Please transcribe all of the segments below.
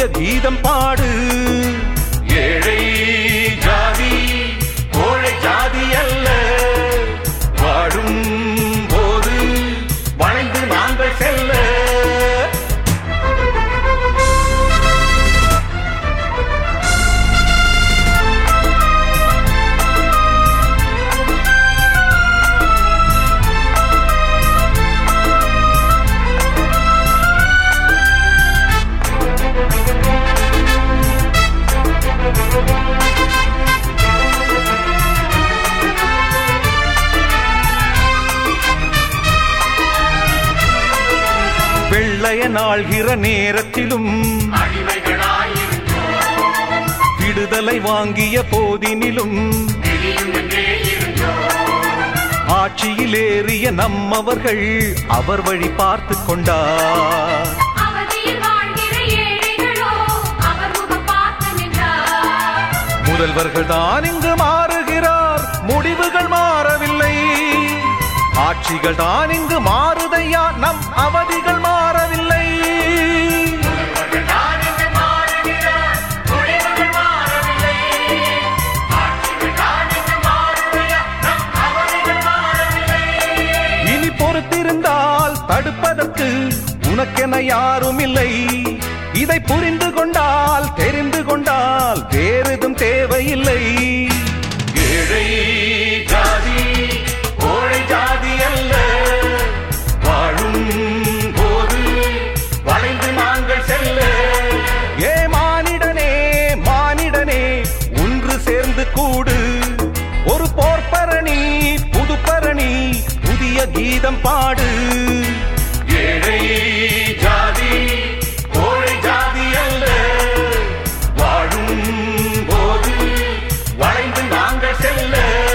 கீதம் பாடு ஏழை ஜாதி கோழை ஜாதி அல்ல வாழும் போது வளைந்து நாங்கள் செல்ல வெள்ளையன் ஆள்கிற நேரத்திலும் விடுதலை வாங்கிய போதினிலும் ஆட்சியில் ஏறிய நம்மவர்கள் அவர் வழி பார்த்து கொண்டார் அவதியில் வாழ்கிற ஏழைகளோ அவர் முகம் பார்த்து நின்றார் முதல்வர்கள் தான் இங்கு மாறுகிறார் முடிவுகள் மாறவில்லை ஆட்சிகள் தான் இங்கு மாறுதையா நம் அவதிகள் மாறவில்லை இனி பொறுத்திருந்தால் தடுப்பதற்கு உனக்கென யாரும் இல்லை இதை புரிந்து கொண்டால் தெரிந்து கொண்டால் வேறெதும் தேவையில்லை ஏழை ஜாதி கோழை ஜாதி அல்ல வாழும் போது வளைந்து நாங்கள் செல்ல ஏ மானிடனே மானிடனே ஒன்று சேர்ந்து கூடு ஒரு போர்ப்பரணி புதுப்பரணி புதிய கீதம் பாடு ஏழை ஜாதி கோழை ஜாதி அல்ல வாழும் போது வளைந்து நாங்கள் செல்ல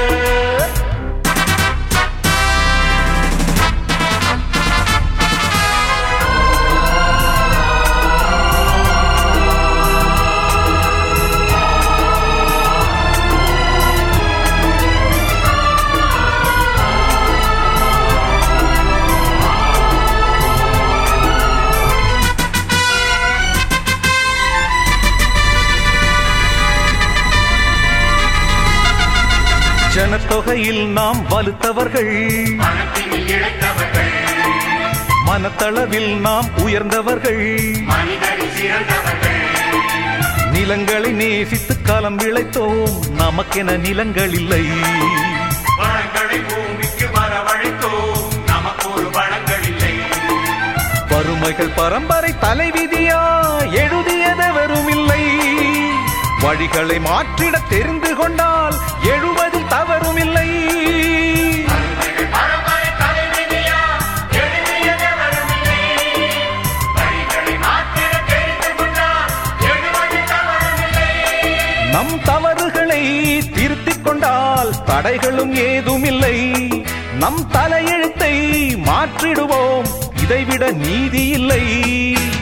ஜனத்தொகையில் நாம் வலுத்தவர்கள் மனத்தளவில் நாம் உயர்ந்தவர்கள் நிலங்களை நேசித்து காலம் விளைத்தோம் நமக்கென நிலங்கள் இல்லை வளங்களை பூமிக்கு வரவழைத்தோம் நமக்கு ஒரு வளங்கள் இல்லை வறுமைகள் பரம்பரை தலைவிதியா எழுதியதவரும் இல்லை வழிகளை மாற்றிட தெரிந்து கொண்டால் எழுவதில் தவறும் இல்லை பரம்பரை தலைவிதியா எழுதியதவரும் இல்லை வழிகளை மாற்றிட தெரிந்து கொண்டால் எழுவது தவறுமில்லை நம் தவறுகளை திருத்திக் கொண்டால் தடைகளும் ஏதும் இல்லை நம் தலையெழுத்தை மாற்றிடுவோம் இதைவிட நீதி இல்லை